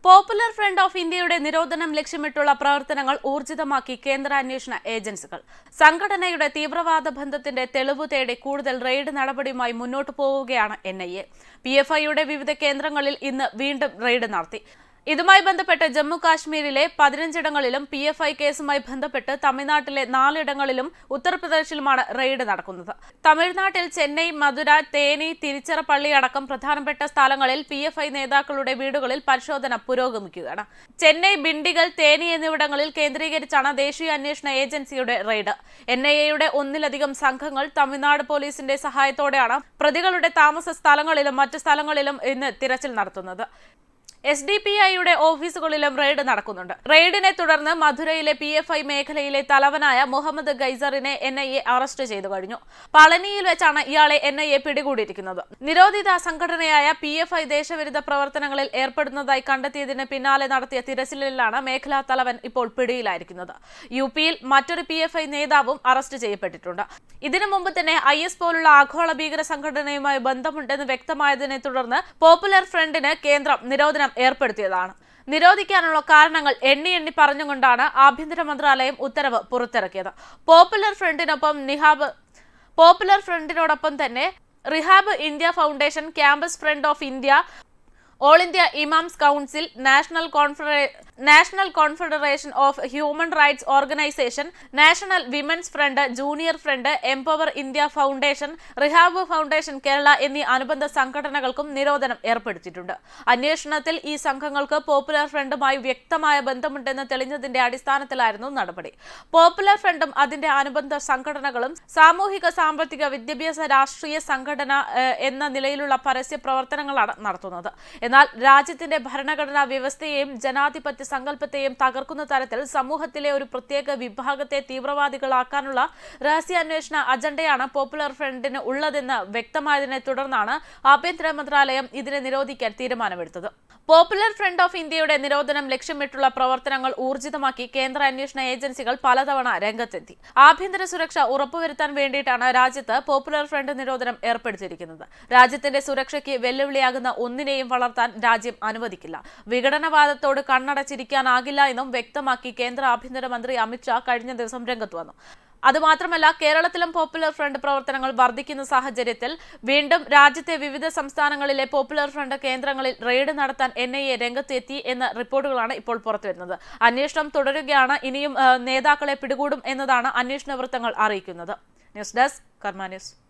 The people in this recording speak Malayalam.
പോപ്പുലർ ഫ്രണ്ട് ഓഫ് ഇന്ത്യയുടെ നിരോധനം ലക്ഷ്യമിട്ടുള്ള പ്രവർത്തനങ്ങൾ ഊർജിതമാക്കി കേന്ദ്ര അന്വേഷണ ഏജൻസികൾ സംഘടനയുടെ തീവ്രവാദ ബന്ധത്തിന്റെ തെളിവ് തേടി കൂടുതൽ റെയ്ഡ് നടപടിയുമായി മുന്നോട്ടു പോവുകയാണ് N I A P F ഐയുടെ വിവിധ കേന്ദ്രങ്ങളിൽ ഇന്ന് വീണ്ടും റെയ്ഡ് നടത്തി ഇതുമായി ബന്ധപ്പെട്ട് ജമ്മു കാശ്മീരിലെ പതിനഞ്ചിടങ്ങളിലും പി എഫ് ഐ കേസുമായി ബന്ധപ്പെട്ട് തമിഴ്നാട്ടിലെ നാലിടങ്ങളിലും ഉത്തർപ്രദേശിലുമാണ് റെയ്ഡ് നടക്കുന്നത് തമിഴ്നാട്ടിൽ ചെന്നൈ മധുര തേനി തിരുച്ചിറപ്പള്ളി അടക്കം പ്രധാനപ്പെട്ട സ്ഥലങ്ങളിൽ പി എഫ് ഐ നേതാക്കളുടെ വീടുകളിൽ പരിശോധന പുരോഗമിക്കുകയാണ് ചെന്നൈ ബിണ്ടിഗൽ തേനി എന്നിവിടങ്ങളിൽ കേന്ദ്രീകരിച്ചാണ് ദേശീയ അന്വേഷണ ഏജൻസിയുടെ റെയ്ഡ് എൻ ഐ എയുടെ ഒന്നിലധികം സംഘങ്ങൾ തമിഴ്നാട് പോലീസിന്റെ സഹായത്തോടെയാണ് പ്രതികളുടെ താമസ സ്ഥലങ്ങളിലും മറ്റു സ്ഥലങ്ങളിലും ഇന്ന് തിരച്ചിൽ നടത്തുന്നത് എസ് ഡി പി ഐയുടെ ഓഫീസുകളിലും റെയ്ഡ് നടക്കുന്നുണ്ട് റെയ്ഡിനെ തുടർന്ന് മധുരയിലെ പി എഫ് ഐ മേഖലയിലെ തലവനായ മുഹമ്മദ് ഗൈസറിനെ എൻ ഐ എ അറസ്റ്റ് ചെയ്തു കഴിഞ്ഞു പളനിയിൽ വെച്ചാണ് ഇയാളെ എൻ ഐ എ പിടികൂടിയിരിക്കുന്നത് നിരോധിത സംഘടനയായ പി എഫ് ഐ ദേശവിരുദ്ധ പ്രവർത്തനങ്ങളിൽ ഏർപ്പെടുന്നതായി കണ്ടെത്തിയതിന് പിന്നാലെ നടത്തിയ തിരച്ചിലിലാണ് മേഖലാ തലവൻ ഇപ്പോൾ പിടിയിലായിരിക്കുന്നത് യു പിയിൽ മറ്റൊരു പി എഫ് ഐ നേതാവും അറസ്റ്റ് ചെയ്യപ്പെട്ടിട്ടുണ്ട് ഇതിനു മുമ്പ് തന്നെ ഐ എസ് പോലുള്ള ആഗോള ഭീകര സംഘടനയുമായി ബന്ധമുണ്ടെന്ന് വ്യക്തമായതിനെ തുടർന്ന് പോപ്പുലർ ഫ്രണ്ടിന് കേന്ദ്രം നിരോധനം ഏർപ്പെടുത്തിയതാണ് നിരോധിക്കാനുള്ള കാരണങ്ങൾ എണ്ണി എണ്ണി പറഞ്ഞുകൊണ്ടാണ് ആഭ്യന്തര മന്ത്രാലയം ഉത്തരവ് പുറത്തിറക്കിയത് പോപ്പുലർ ഫ്രണ്ടിനൊപ്പം നിഹാബ് പോപ്പുലർ ഫ്രണ്ടിനോടൊപ്പം തന്നെ rehab India foundation campus front of India all India imams council national confedera national confederation of human rights organisation national women's front junior front empower India foundation rehab foundation Kerala എന്നീ അനുബന്ധ സംഘടനകൾക്കും നിരോധനം ഏർപ്പെടുത്തിയിട്ടുണ്ട് അന്വേഷണത്തിൽ ഈ സംഘങ്ങൾക്ക് പോപ്പുലർ ഫ്രണ്ടുമായി വ്യക്തമായ ബന്ധമുണ്ടെന്ന് തെളിഞ്ഞതിന്റെ അടിസ്ഥാനത്തിലായിരുന്നു നടപടി പോപ്പുലർ ഫ്രണ്ടും അതിന്റെ അനുബന്ധ സംഘടനകളും സാമൂഹിക സാമ്പത്തിക വിദ്യാഭ്യാസ രാഷ്ട്രീയ സംഘടന ഏഹ്, എന്ന നിലയിലുള്ള പരസ്യ പ്രവർത്തനങ്ങളാണ് നടത്തുന്നത് എന്നാൽ രാജ്യത്തിന്റെ ഭരണഘടനാ വ്യവസ്ഥയെയും ജനാധിപത്യ സങ്കല്പത്തെയും തകർക്കുന്ന തരത്തിൽ സമൂഹത്തിലെ ഒരു പ്രത്യേക വിഭാഗത്തെ തീവ്രവാദികളാക്കാനുള്ള രഹസ്യാന്വേഷണ അജണ്ടയാണ് പോപ്പുലർ ഫ്രണ്ടിന് ഉള്ളതെന്ന് വ്യക്തമായതിനെ തുടർന്നാണ് ആഭ്യന്തര മന്ത്രാലയം ഇതിനെ നിരോധിക്കാൻ തീരുമാനമെടുത്തത് പോപ്പുലർ ഫ്രണ്ട് ഓഫ് ഇന്ത്യയുടെ നിരോധനം ലക്ഷ്യമിട്ടുള്ള പ്രവർത്തനങ്ങൾ ഊർജിതമാക്കി കേന്ദ്ര അന്വേഷണ ഏജൻസികൾ പലതവണ രംഗത്തെത്തി ആഭ്യന്തര സുരക്ഷ ഉറപ്പുവരുത്താൻ വേണ്ടിയിട്ടാണ് രാജ്യത്ത് പോപ്പുലർ ഫ്രണ്ട് നിരോധനം ഏർപ്പെടുത്തിയിരിക്കുന്നത് രാജ്യത്തിന്റെ സുരക്ഷയ്ക്ക് വെല്ലുവിളിയാകുന്ന ഒന്നിനെയും വളർത്താൻ രാജ്യം അനുവദിക്കില്ല വിഘടനവാദത്തോട് കണ്ണടച്ചിരിക്കാനാകില്ല എന്നും വ്യക്തമാക്കി കേന്ദ്ര ആഭ്യന്തരമന്ത്രി അമിത്ഷാ കഴിഞ്ഞ ദിവസം രംഗത്ത് വന്നു അതുമാത്രമല്ല കേരളത്തിലും പോപ്പുലർ ഫ്രണ്ട് പ്രവർത്തനങ്ങൾ വർദ്ധിക്കുന്ന സാഹചര്യത്തിൽ വീണ്ടും രാജ്യത്തെ വിവിധ സംസ്ഥാനങ്ങളിലെ പോപ്പുലർ ഫ്രണ്ട് കേന്ദ്രങ്ങളിൽ റെയ്ഡ് നടത്താൻ എൻ ഐ എ രംഗത്തെത്തി എന്ന റിപ്പോർട്ടുകളാണ് ഇപ്പോൾ പുറത്തുവരുന്നത് അന്വേഷണം തുടരുകയാണ് ഇനിയും ആ, നേതാക്കളെ പിടികൂടും എന്നതാണ് അന്വേഷണ വൃത്തങ്ങൾ അറിയിക്കുന്നത് ന്യൂസ് ഡെസ്ക് കർമ്മ ന്യൂസ്